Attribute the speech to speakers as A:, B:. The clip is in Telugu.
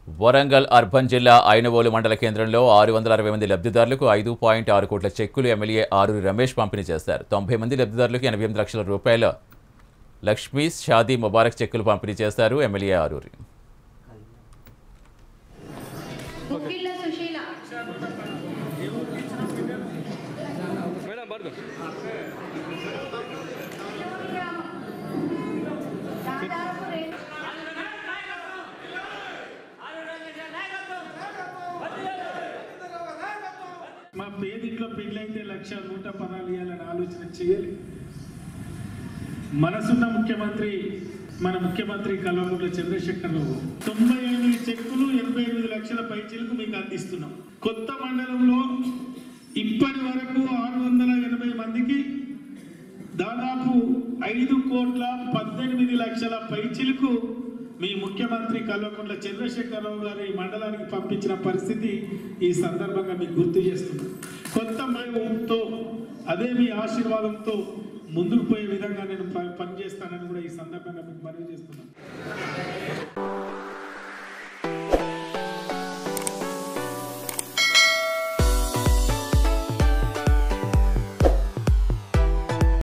A: వరంగల్ అర్బన్ జిల్లా ఐనవోలు మండల కేంద్రంలో ఆరు వందల అరవై మంది లబ్ధిదారులకు ఐదు పాయింట్ ఆరు కోట్ల చెక్కులు ఎమ్మెల్యే ఆరూరి రమేష్ పంపిణీ చేశారు తొంభై మంది లబ్ధిదారులకు ఎనభై ఎనిమిది లక్షల రూపాయల లక్ష్మీ షాదీ ముబారక్ చెక్కులు పంపిణీ చేశారు ఎమ్మెల్యే ఆరూరి
B: ముక్కిళ్ళ సుశీల
C: మేడం ಬರ್ದು
B: దాదాపు రెండు
D: మా పేదింట్లో పెళ్ళైతే లక్ష నూట పదాలు ఇవ్వాలని ఆలోచన చేయాలి మనసున్న ముఖ్యమంత్రి మన ముఖ్యమంత్రి కల్వకుంట్ల చంద్రశేఖరరావు తొంభై ఎనిమిది చెక్కులు ఎనభై ఎనిమిది లక్షల పైచీలకు మీకు అందిస్తున్నాం కొత్త మండలంలో ఇప్పటి వరకు ఆరు వందల ఎనభై మందికి దాదాపు ఐదు కోట్ల పద్దెనిమిది లక్షల పైచిలకు మీ ముఖ్యమంత్రి కల్వకుంట్ల చంద్రశేఖరరావు గారు ఈ మండలానికి పంపించిన పరిస్థితి ఈ సందర్భంగా మీకు గుర్తు చేస్తున్నాను కొత్త మైతో అదే మీ ఆశీర్వాదంతో ముందుకు పోయే విధంగా నేను ప- పనిచేస్తానని కూడా ఈ సందర్భంగా మీకు మనవి చేస్తున్నాను